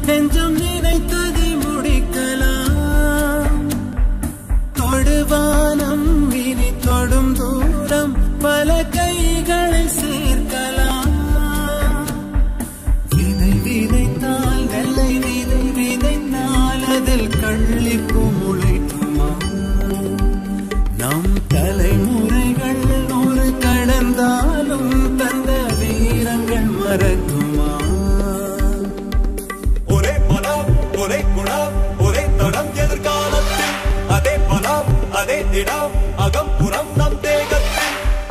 நெஞ்சம் நினைத்ததை முடிக்கலாம் தொடுவானம் இனி தொடும் தூரம் பல கைகளை சேர்க்கலாம் விதை விதைத்தால் நெல்லை விதை விதைத்தால் அதில் கள்ளிப்பு முளைக்குமா நம் தலைமுறைகள் நூறு கடந்தாலும் தந்த வீரங்கள் மறக்குமா ஒரே பலம் ஒரே குணம் ஒரே தடம் எதிர்காலத்தில் அதே பலம் அதே திடம் அகம் புறம் நம் தேகத்தில்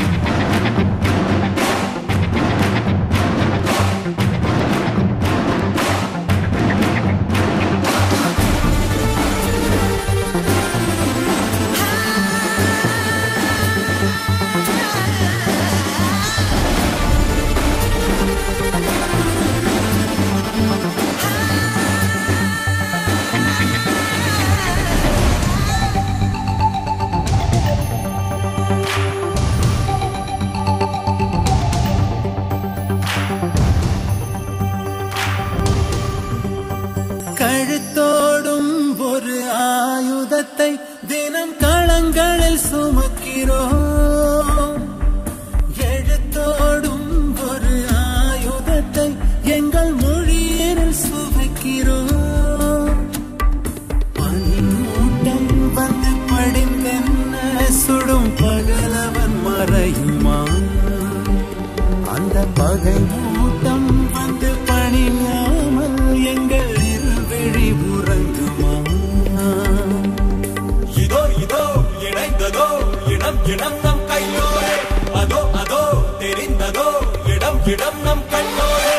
கழுத்தோடும் ஒரு ஆயுதத்தை தினம் களங்களில் சுமக்கிறோம் எழுத்தோடும் ஒரு ஆயுதத்தை எங்கள் மொழியில் சுவைக்கிறோம் பனிமூட்டம் வந்து படிந்தென்ன சுடும் பகலவன் மறையுமா அந்த பகை மூட்டம் வந்து பணியாமல் எங்கள் இருவிழி உறங்குமா இதோ இதோ இணைந்ததோ இடம் இடம் நம் கையோரே அதோ அதோ தெரிந்ததோ இடம் இடம் நம் கண்ணோரே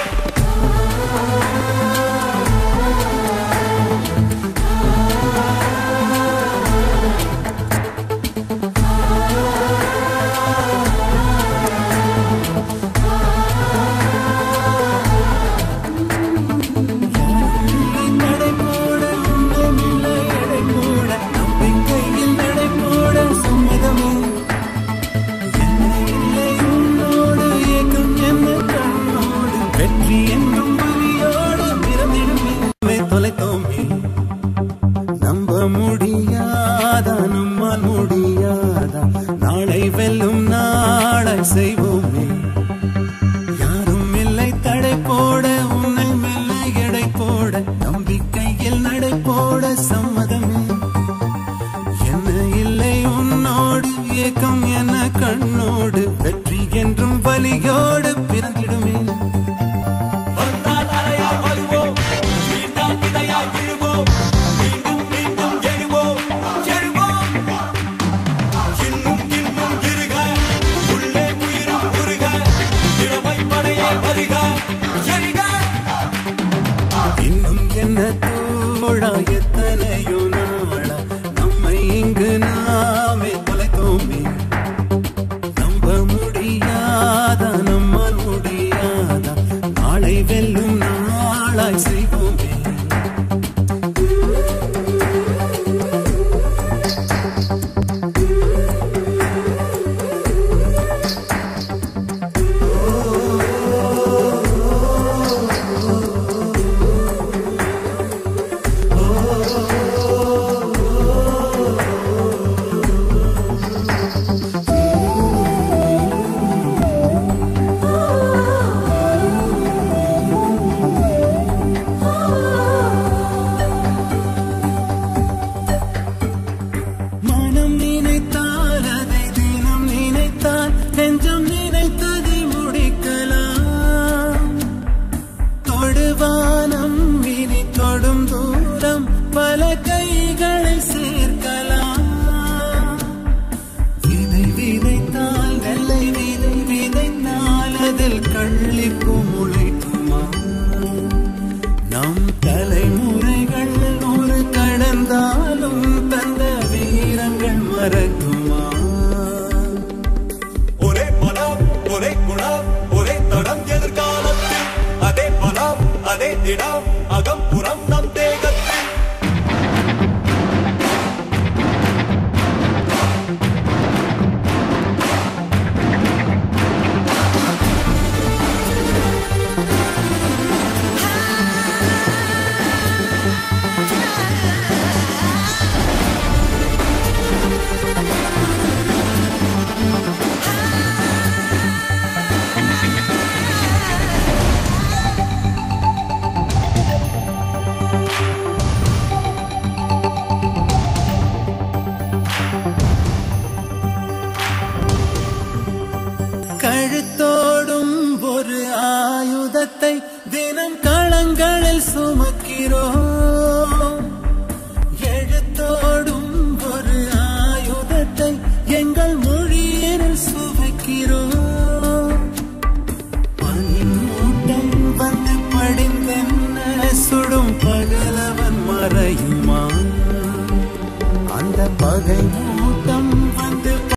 நடை போட உன்னமில்லை எடை போட நம்பிக்கையில் நடை போட சம்மதமே என்ன இல்லை உன்னோடு ஏக்கம் என்ன கண்ணோடு வெற்றி என்றும் வலியோடு பிறந்திடுமே தொலைத்தோமே நம்ப முடியாதா நம்மால் முடியாதா நாளை வெல்லும் நாளை செய்வோமே யாரும் இல்லை தடை போட உன்னை மெல்ல எடை போட நம்பிக்கையில் நடை போட சம்மதமே என்ன இல்லை உன்னோடு ஏக்கம் என கண்ணோடு வெற்றி என்றும் வலியோடு பிறந்திடுமே வந்தால் அலையாய் வருவோம் வீழ்ந்தால் விதையாய் விழுவோம் மீண்டும் மீண்டும் எழுவோம் எழுவோம் இன்னும் இன்னும் இருக உள்ளே உயிரும் உருக இளமை படையே வருக எரிக இன்னும் என்ன தோழா எத்தனையோ நாளா நம்மை இங்கு நாமே தொலைத்தோமே நம்ப முடியாதா நம்மால் முடியாதா நாளை வெல்லும் நாளாய் செய்வோமே மனம் நினைத்தால் அதை தினம் நினைத்தால் நெஞ்சம் நினைத்ததை முடிக்கலாம் தொடுவானம் இனி தொடும் தூரம் பல கைகளை சேர்க்கலாம் விதை விதைத்தால் நெல்லை விதை விதைத்தால் அதில் கள்ளிப்பு முளைக்குமா நம் தலைமுறைகள் நூறு கடந்தாலும் தந்த வீரங்கள் மறக்குமா ஒரே பலம் ஒரே குணம் ஒரே தடம் எதிர்காலத்தில் அதே பலம் அதே திடம் அகம் புறம் நம் தேகத்தில் ஆ பாரதத்தை தினம் களங்களில் சும